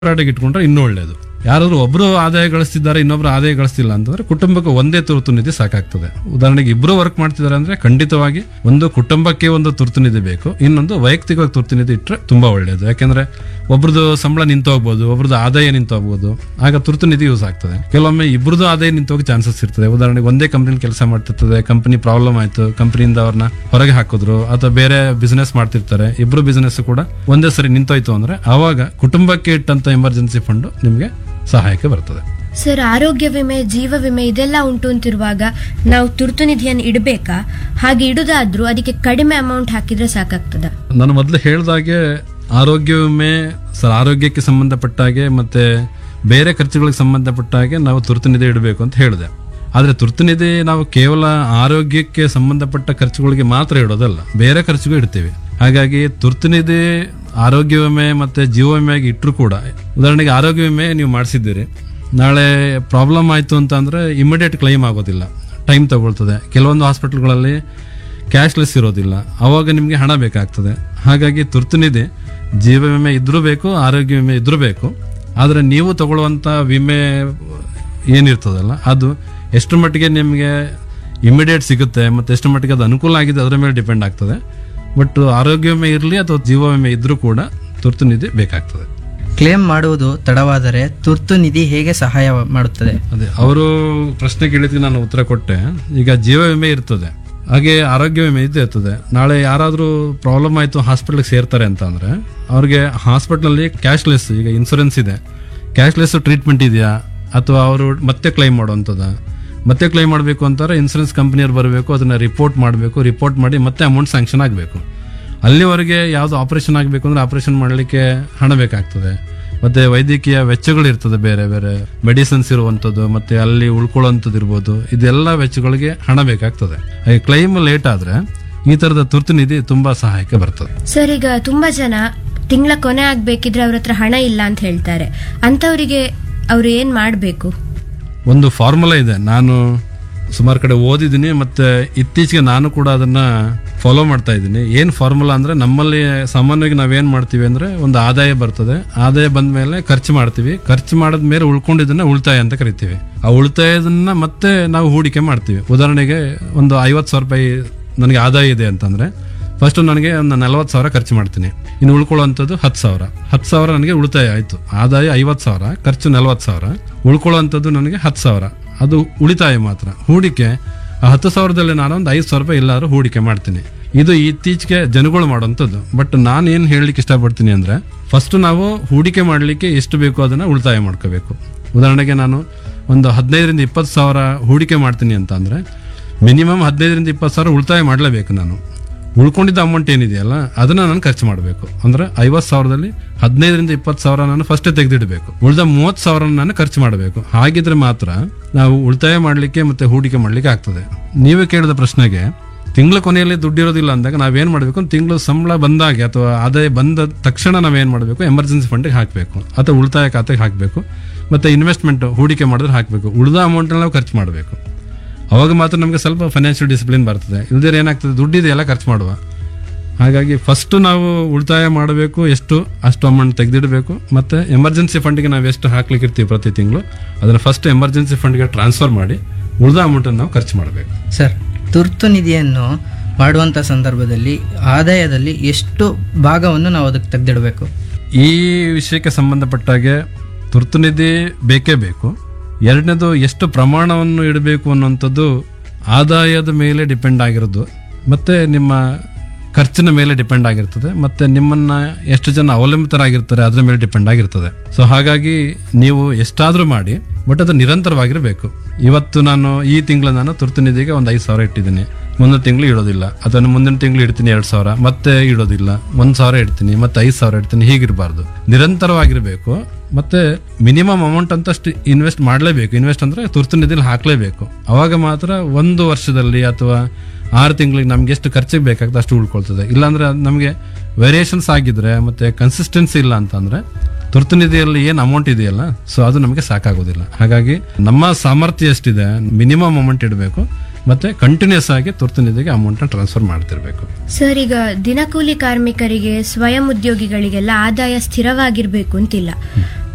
ಹೋರಾಟಕ್ಕೆ ಇಟ್ಕೊಂಡ್ರೆ ಇನ್ನೂ ಒಳ್ಳೇದು ಯಾರಾದ್ರೂ ಒಬ್ರು ಆದಾಯ ಗಳಿಸ್ತಿದ್ದಾರೆ ಇನ್ನೊಬ್ರು ಆದಾಯ ಗಳಿಸ್ತಿಲ್ಲ ಅಂತಂದ್ರೆ ಕುಟುಂಬಕ್ಕೆ ಒಂದೇ ತುರ್ತು ನಿಧಿ ಸಾಕಾಗ್ತದೆ ಉದಾಹರಣೆಗೆ ಇಬ್ರು ವರ್ಕ್ ಮಾಡ್ತಿದ್ದಾರೆ ಅಂದ್ರೆ ಖಂಡಿತವಾಗಿ ಒಂದು ಕುಟುಂಬಕ್ಕೆ ಒಂದು ತುರ್ತು ನಿಧಿ ಬೇಕು ಇನ್ನೊಂದು ವೈಯಕ್ತಿಕವಾಗಿ ತುರ್ತು ನಿಧಿ ಇಟ್ಟರೆ ತುಂಬಾ ಒಳ್ಳೆಯದು ಯಾಕೆಂದ್ರೆ ಒಬ್ರದ್ದು ಸಂಬಳ ನಿಂತು ಹೋಗ್ಬೋದು ಒಬ್ರದ್ದು ಆದಾಯ ನಿಂತು ಹೋಗ್ಬೋದು ಆಗ ತುರ್ತು ನಿಧಿ ಯೂಸ್ ಆಗ್ತದೆ ಕೆಲವೊಮ್ಮೆ ಇಬ್ರದ್ದು ಆದಾಯ ನಿಂತು ಹೋಗಿ ಚಾನ್ಸಸ್ ಇರ್ತದೆ ಉದಾಹರಣೆಗೆ ಒಂದೇ ಕಂಪನಿ ಕೆಲಸ ಮಾಡ್ತಿರ್ತದೆ ಕಂಪನಿ ಪ್ರಾಬ್ಲಮ್ ಆಯ್ತು ಕಂಪನಿಯಿಂದ ಅವ್ರನ್ನ ಹೊರಗೆ ಹಾಕಿದ್ರು ಅಥವಾ ಬೇರೆ ಬಿಸ್ನೆಸ್ ಮಾಡ್ತಿರ್ತಾರೆ ಇಬ್ರು ಬಿಸ್ನೆಸ್ ಕೂಡ ಒಂದೇ ಸರಿ ನಿಂತೋಯ್ತು ಅಂದ್ರೆ ಆವಾಗ ಕುಟುಂಬಕ್ಕೆ ಇಟ್ಟಂತ ಎಮರ್ಜೆನ್ಸಿ ಫಂಡ್ ನಿಮಗೆ ಸಹಾಯಕ್ಕೆ ಬರ್ತದೆ ಸರ್ ಆರೋಗ್ಯ ವಿಮೆ ಜೀವ ವಿಮೆ ಇದೆಲ್ಲ ಉಂಟು ಅಂತಿರುವಾಗ ನಾವು ತುರ್ತು ನಿಧಿಯನ್ನು ಇಡಬೇಕಾ ಹಾಗೆ ಇಡುದಾದ್ರೂ ಅದಕ್ಕೆ ಕಡಿಮೆ ಅಮೌಂಟ್ ಹಾಕಿದ್ರೆ ಸಾಕಾಗ್ತದ ನಾನು ಮೊದಲು ಹೇಳ್ದಾಗೆ ಆರೋಗ್ಯ ವಿಮೆ ಸರ್ ಆರೋಗ್ಯಕ್ಕೆ ಸಂಬಂಧಪಟ್ಟ ಹಾಗೆ ಮತ್ತೆ ಬೇರೆ ಖರ್ಚುಗಳಿಗೆ ಸಂಬಂಧಪಟ್ಟ ಹಾಗೆ ನಾವು ತುರ್ತು ನಿಧಿ ಇಡಬೇಕು ಅಂತ ಹೇಳಿದೆ ಆದರೆ ತುರ್ತು ನಿಧಿ ನಾವು ಕೇವಲ ಆರೋಗ್ಯಕ್ಕೆ ಸಂಬಂಧಪಟ್ಟ ಖರ್ಚುಗಳಿಗೆ ಮಾತ್ರ ಇಡೋದಲ್ಲ ಬೇರೆ ಖರ್ಚುಗೂ ಇಡ್ತೀವಿ ಹಾಗಾಗಿ ತುರ್ತು ನಿಧಿ ಆರೋಗ್ಯ ವಿಮೆ ಮತ್ತೆ ಜೀವ ವಿಮೆಗೆ ಇಟ್ಟರು ಕೂಡ ಉದಾಹರಣೆಗೆ ಆರೋಗ್ಯ ವಿಮೆ ನೀವು ಮಾಡಿಸಿದ್ದೀರಿ ನಾಳೆ ಪ್ರಾಬ್ಲಮ್ ಆಯಿತು ಅಂತ ಅಂದರೆ ಇಮಿಡಿಯೇಟ್ ಕ್ಲೈಮ್ ಆಗೋದಿಲ್ಲ ಟೈಮ್ ತಗೊಳ್ತದೆ ಕೆಲವೊಂದು ಹಾಸ್ಪಿಟಲ್ಗಳಲ್ಲಿ ಕ್ಯಾಶ್ಲೆಸ್ ಇರೋದಿಲ್ಲ ಅವಾಗ ನಿಮಗೆ ಹಣ ಬೇಕಾಗ್ತದೆ ಹಾಗಾಗಿ ತುರ್ತು ನಿಧಿ ಜೀವ ವಿಮೆ ಇದ್ರೂ ಬೇಕು ಆರೋಗ್ಯ ವಿಮೆ ಇದ್ರೂ ಬೇಕು ಆದರೆ ನೀವು ತಗೊಳ್ಳುವಂಥ ವಿಮೆ ಏನಿರ್ತದಲ್ಲ ಅದು ಎಷ್ಟು ಮಟ್ಟಿಗೆ ನಿಮಗೆ ಇಮಿಡಿಯೇಟ್ ಸಿಗುತ್ತೆ ಮತ್ತು ಎಷ್ಟು ಮಟ್ಟಿಗೆ ಅದು ಅನುಕೂಲ ಆಗಿದೆ ಅದರ ಮೇಲೆ ಡಿಪೆಂಡ್ ಆಗ್ತದೆ ಬಟ್ ಆರೋಗ್ಯ ವಿಮೆ ಇರಲಿ ಅಥವಾ ಜೀವ ವಿಮೆ ಇದ್ರೂ ಕೂಡ ತುರ್ತು ನಿಧಿ ಬೇಕಾಗ್ತದೆ ಕ್ಲೇಮ್ ಮಾಡುವುದು ತಡವಾದರೆ ತುರ್ತು ನಿಧಿ ಹೇಗೆ ಸಹಾಯ ಮಾಡುತ್ತದೆ ಅದೇ ಅವರು ಪ್ರಶ್ನೆ ಕೇಳಿದ್ಕೆ ನಾನು ಉತ್ತರ ಕೊಟ್ಟೆ ಈಗ ಜೀವ ವಿಮೆ ಇರ್ತದೆ ಹಾಗೆ ಆರೋಗ್ಯ ವಿಮೆ ಇದ್ದೇ ಇರ್ತದೆ ನಾಳೆ ಯಾರಾದರೂ ಪ್ರಾಬ್ಲಮ್ ಆಯಿತು ಹಾಸ್ಪಿಟ್ಲಿಗೆ ಸೇರ್ತಾರೆ ಅಂತ ಅಂದರೆ ಅವ್ರಿಗೆ ಹಾಸ್ಪಿಟ್ಲಲ್ಲಿ ಕ್ಯಾಶ್ಲೆಸ್ ಈಗ ಇನ್ಸೂರೆನ್ಸ್ ಇದೆ ಕ್ಯಾಶ್ಲೆಸ್ ಟ್ರೀಟ್ಮೆಂಟ್ ಇದೆಯಾ ಅಥವಾ ಅವರು ಮತ್ತೆ ಕ್ಲೈಮ್ ಮಾಡುವಂಥದ್ದು ಮತ್ತೆ ಕ್ಲೈಮ್ ಮಾಡಬೇಕು ಅಂತಾರೆ ಇನ್ಸೂರೆನ್ಸ್ ಕಂಪ್ನಿಯವ್ರು ಬರಬೇಕು ಅದನ್ನ ರಿಪೋರ್ಟ್ ಮಾಡಬೇಕು ರಿಪೋರ್ಟ್ ಮಾಡಿ ಮತ್ತೆ ಅಮೌಂಟ್ ಸ್ಯಾಂಕ್ಷನ್ ಆಗಬೇಕು ಅಲ್ಲಿವರೆಗೆ ಯಾವುದು ಆಪರೇಷನ್ ಆಗಬೇಕು ಅಂದ್ರೆ ಆಪರೇಷನ್ ಮಾಡಲಿಕ್ಕೆ ಹಣ ಬೇಕಾಗ್ತದೆ ಮತ್ತೆ ವೈದ್ಯಕೀಯ ವೆಚ್ಚಗಳು ಇರ್ತದೆ ಬೇರೆ ಬೇರೆ ಮೆಡಿಸಿನ್ಸ್ ಇರುವಂಥದ್ದು ಮತ್ತೆ ಅಲ್ಲಿ ಉಳ್ಕೊಳ್ಳೋಂಥದ್ದು ಇರ್ಬೋದು ಇದೆಲ್ಲ ವೆಚ್ಚಗಳಿಗೆ ಹಣ ಬೇಕಾಗ್ತದೆ ಹಾಗೆ ಕ್ಲೈಮ್ ಲೇಟ್ ಆದ್ರೆ ಈ ತರದ ತುರ್ತು ನಿಧಿ ತುಂಬಾ ಸಹಾಯಕ್ಕೆ ಬರ್ತದೆ ಸರ್ ಈಗ ತುಂಬಾ ಜನ ತಿಂಗಳ ಕೊನೆ ಆಗ್ಬೇಕಿದ್ರೆ ಅವ್ರ ಹತ್ರ ಹಣ ಇಲ್ಲ ಅಂತ ಹೇಳ್ತಾರೆ ಅಂತವರಿಗೆ ಅವ್ರು ಏನ್ ಮಾಡ್ಬೇಕು ಒಂದು ಫಾರ್ಮುಲಾ ಇದೆ ನಾನು ಸುಮಾರು ಕಡೆ ಓದಿದ್ದೀನಿ ಮತ್ತೆ ಇತ್ತೀಚೆಗೆ ನಾನು ಕೂಡ ಅದನ್ನ ಫಾಲೋ ಮಾಡ್ತಾ ಇದ್ದೀನಿ ಏನು ಫಾರ್ಮುಲಾ ಅಂದ್ರೆ ನಮ್ಮಲ್ಲಿ ಸಾಮಾನ್ಯವಾಗಿ ನಾವೇನ್ ಮಾಡ್ತೀವಿ ಅಂದ್ರೆ ಒಂದು ಆದಾಯ ಬರ್ತದೆ ಆದಾಯ ಬಂದ ಮೇಲೆ ಖರ್ಚು ಮಾಡ್ತೀವಿ ಖರ್ಚು ಮಾಡಿದ ಮೇಲೆ ಉಳ್ಕೊಂಡಿದ್ದನ್ನ ಉಳಿತಾಯ ಅಂತ ಕರಿತೀವಿ ಆ ಉಳಿತಾಯದನ್ನ ಮತ್ತೆ ನಾವು ಹೂಡಿಕೆ ಮಾಡ್ತೀವಿ ಉದಾಹರಣೆಗೆ ಒಂದು ಐವತ್ತು ಸಾವಿರ ರೂಪಾಯಿ ನನಗೆ ಆದಾಯ ಇದೆ ಅಂತಂದ್ರೆ ಫಸ್ಟ್ ನನಗೆ ಒಂದು ನಲವತ್ತು ಸಾವಿರ ಖರ್ಚು ಮಾಡ್ತೀನಿ ಇನ್ನು ಉಳ್ಕೊಳ್ಳುವಂಥದ್ದು ಹತ್ತು ಸಾವಿರ ಹತ್ತು ಸಾವಿರ ನನಗೆ ಉಳಿತಾಯ ಆಯಿತು ಆದಾಯ ಐವತ್ತು ಸಾವಿರ ಖರ್ಚು ನಲವತ್ತು ಸಾವಿರ ಉಳ್ಕೊಳ್ಳುವಂಥದ್ದು ನನಗೆ ಹತ್ತು ಸಾವಿರ ಅದು ಉಳಿತಾಯ ಮಾತ್ರ ಹೂಡಿಕೆ ಆ ಹತ್ತು ಸಾವಿರದಲ್ಲಿ ನಾನು ಒಂದು ಐದು ಸಾವಿರ ರೂಪಾಯಿ ಎಲ್ಲಾದ್ರೂ ಹೂಡಿಕೆ ಮಾಡ್ತೀನಿ ಇದು ಇತ್ತೀಚೆಗೆ ಜನಗಳು ಮಾಡುವಂಥದ್ದು ಬಟ್ ನಾನು ಏನು ಹೇಳಲಿಕ್ಕೆ ಇಷ್ಟಪಡ್ತೀನಿ ಅಂದರೆ ಫಸ್ಟ್ ನಾವು ಹೂಡಿಕೆ ಮಾಡಲಿಕ್ಕೆ ಎಷ್ಟು ಬೇಕೋ ಅದನ್ನು ಉಳಿತಾಯ ಮಾಡ್ಕೋಬೇಕು ಉದಾಹರಣೆಗೆ ನಾನು ಒಂದು ಹದಿನೈದರಿಂದ ಇಪ್ಪತ್ತು ಸಾವಿರ ಹೂಡಿಕೆ ಮಾಡ್ತೀನಿ ಅಂತ ಅಂದರೆ ಮಿನಿಮಮ್ ಹದಿನೈದರಿಂದ ಇಪ್ಪತ್ತು ಸಾವಿರ ಉಳಿತಾಯ ಮಾಡಲೇಬೇಕು ನಾನು ಉಳ್ಕೊಂಡಿದ್ದ ಅಮೌಂಟ್ ಏನಿದೆಯಲ್ಲ ಅದನ್ನ ನಾನು ಖರ್ಚು ಮಾಡಬೇಕು ಅಂದ್ರೆ ಐವತ್ತು ಸಾವಿರದಲ್ಲಿ ಹದಿನೈದರಿಂದ ಇಪ್ಪತ್ತು ಸಾವಿರ ನಾನು ಫಸ್ಟೇ ತೆಗೆದಿಡಬೇಕು ಉಳಿದ ಮೂವತ್ತು ಸಾವಿರ ನಾನು ಖರ್ಚು ಮಾಡಬೇಕು ಹಾಗಿದ್ರೆ ಮಾತ್ರ ನಾವು ಉಳಿತಾಯ ಮಾಡಲಿಕ್ಕೆ ಮತ್ತೆ ಹೂಡಿಕೆ ಮಾಡಲಿಕ್ಕೆ ಆಗ್ತದೆ ನೀವೇ ಕೇಳಿದ ಪ್ರಶ್ನೆಗೆ ತಿಂಗಳ ಕೊನೆಯಲ್ಲಿ ದುಡ್ಡಿರೋದಿಲ್ಲ ಅಂದಾಗ ನಾವೇನ್ ಮಾಡಬೇಕು ತಿಂಗಳು ಸಂಬಳ ಬಂದಾಗೆ ಅಥವಾ ಆದಾಯ ಬಂದ ತಕ್ಷಣ ನಾವೇನ್ ಮಾಡಬೇಕು ಎಮರ್ಜೆನ್ಸಿ ಫಂಡಿಗೆ ಹಾಕಬೇಕು ಅಥವಾ ಉಳಿತಾಯ ಖಾತೆಗೆ ಹಾಕಬೇಕು ಮತ್ತೆ ಇನ್ವೆಸ್ಟ್ಮೆಂಟ್ ಹೂಡಿಕೆ ಮಾಡಿದ್ರೆ ಹಾಕಬೇಕು ಉಳಿದ ಅಮೌಂಟ್ ನಾವು ಖರ್ಚು ಮಾಡಬೇಕು ಅವಾಗ ಮಾತ್ರ ನಮಗೆ ಸ್ವಲ್ಪ ಫೈನಾನ್ಷಿಯಲ್ ಡಿಸಿಪ್ಲಿನ್ ಬರ್ತದೆ ಇಲ್ದಿರ ಏನಾಗ್ತದೆ ದುಡ್ಡಿದೆಲ್ಲ ಖರ್ಚು ಮಾಡುವ ಹಾಗಾಗಿ ಫಸ್ಟ್ ನಾವು ಉಳಿತಾಯ ಮಾಡಬೇಕು ಎಷ್ಟು ಅಷ್ಟು ಅಮೌಂಟ್ ತೆಗೆದಿಡಬೇಕು ಮತ್ತೆ ಎಮರ್ಜೆನ್ಸಿ ಫಂಡ್ಗೆ ನಾವು ಎಷ್ಟು ಹಾಕ್ಲಿಕ್ಕೆ ಇರ್ತೀವಿ ಪ್ರತಿ ತಿಂಗಳು ಅದನ್ನು ಫಸ್ಟ್ ಎಮರ್ಜೆನ್ಸಿ ಫಂಡ್ಗೆ ಟ್ರಾನ್ಸ್ಫರ್ ಮಾಡಿ ಉಳಿದ ಅಮೌಂಟನ್ನು ನಾವು ಖರ್ಚು ಮಾಡಬೇಕು ಸರ್ ತುರ್ತು ನಿಧಿಯನ್ನು ಮಾಡುವಂಥ ಸಂದರ್ಭದಲ್ಲಿ ಆದಾಯದಲ್ಲಿ ಎಷ್ಟು ಭಾಗವನ್ನು ನಾವು ಅದಕ್ಕೆ ತೆಗೆದಿಡಬೇಕು ಈ ವಿಷಯಕ್ಕೆ ಸಂಬಂಧಪಟ್ಟಾಗೆ ತುರ್ತು ನಿಧಿ ಬೇಕೇ ಬೇಕು ಎರಡನೇದು ಎಷ್ಟು ಪ್ರಮಾಣವನ್ನು ಇಡಬೇಕು ಅನ್ನುವಂಥದ್ದು ಆದಾಯದ ಮೇಲೆ ಡಿಪೆಂಡ್ ಆಗಿರೋದು ಮತ್ತೆ ನಿಮ್ಮ ಖರ್ಚಿನ ಮೇಲೆ ಡಿಪೆಂಡ್ ಆಗಿರ್ತದೆ ಮತ್ತೆ ನಿಮ್ಮನ್ನ ಎಷ್ಟು ಜನ ಅವಲಂಬಿತರಾಗಿರ್ತಾರೆ ಅದ್ರ ಮೇಲೆ ಡಿಪೆಂಡ್ ಆಗಿರ್ತದೆ ಸೊ ಹಾಗಾಗಿ ನೀವು ಎಷ್ಟಾದ್ರೂ ಮಾಡಿ ಬಟ್ ಅದು ನಿರಂತರವಾಗಿರಬೇಕು ಇವತ್ತು ನಾನು ಈ ತಿಂಗಳು ನಾನು ತುರ್ತು ನಿಧಿಗೆ ಒಂದು ಐದು ಸಾವಿರ ಇಟ್ಟಿದ್ದೀನಿ ಮುಂದಿನ ತಿಂಗಳು ಇಡೋದಿಲ್ಲ ಅಥವಾ ಮುಂದಿನ ತಿಂಗಳು ಇಡ್ತೀನಿ ಎರಡು ಸಾವಿರ ಮತ್ತೆ ಇಡೋದಿಲ್ಲ ಒಂದ್ ಸಾವಿರ ಇಡ್ತೀನಿ ಮತ್ತೆ ಐದು ಸಾವಿರ ಇಡ್ತೀನಿ ಹೀಗಿರಬಾರ್ದು ನಿರಂತರವಾಗಿರಬೇಕು ಮತ್ತೆ ಮಿನಿಮಮ್ ಅಮೌಂಟ್ ಅಂತ ಅಷ್ಟು ಇನ್ವೆಸ್ಟ್ ಮಾಡಲೇಬೇಕು ಇನ್ವೆಸ್ಟ್ ಅಂದ್ರೆ ತುರ್ತು ನಿಧಿಲಿ ಹಾಕ್ಲೇಬೇಕು ಅವಾಗ ಮಾತ್ರ ಒಂದು ವರ್ಷದಲ್ಲಿ ಅಥವಾ ಆರು ತಿಂಗಳಿಗೆ ನಮ್ಗೆ ಎಷ್ಟು ಖರ್ಚಿಗೆ ಬೇಕಾಗ್ತದೆ ಅಷ್ಟು ಉಳ್ಕೊಳ್ತದೆ ಇಲ್ಲಾಂದ್ರೆ ನಮಗೆ ವೇರಿಯೇಷನ್ಸ್ ಆಗಿದ್ರೆ ಮತ್ತೆ ಕನ್ಸಿಸ್ಟೆನ್ಸಿ ಇಲ್ಲ ಅಂತಂದ್ರೆ ತುರ್ತು ನಿಧಿಯಲ್ಲಿ ಏನು ಅಮೌಂಟ್ ಇದೆಯಲ್ಲ ಸೊ ಅದು ನಮಗೆ ಸಾಕಾಗೋದಿಲ್ಲ ಹಾಗಾಗಿ ನಮ್ಮ ಸಾಮರ್ಥ್ಯ ಎಷ್ಟಿದೆ ಮಿನಿಮಮ್ ಅಮೌಂಟ್ ಇಡಬೇಕು ಮತ್ತೆ ಕಂಟಿನ್ಯೂಸ್ ಆಗಿ ತುರ್ತು ನಿಧಿಗೆ ಅಮೌಂಟ್ ಟ್ರಾನ್ಸ್ಫರ್ ಮಾಡ್ತಿರ್ಬೇಕು ಸರ್ ಈಗ ದಿನಕೂಲಿ ಕಾರ್ಮಿಕರಿಗೆ ಸ್ವಯಂ ಉದ್ಯೋಗಿಗಳಿಗೆಲ್ಲ ಆದಾಯ ಸ್ಥಿರವಾಗಿರ್ಬೇಕು ಅಂತಿಲ್ಲ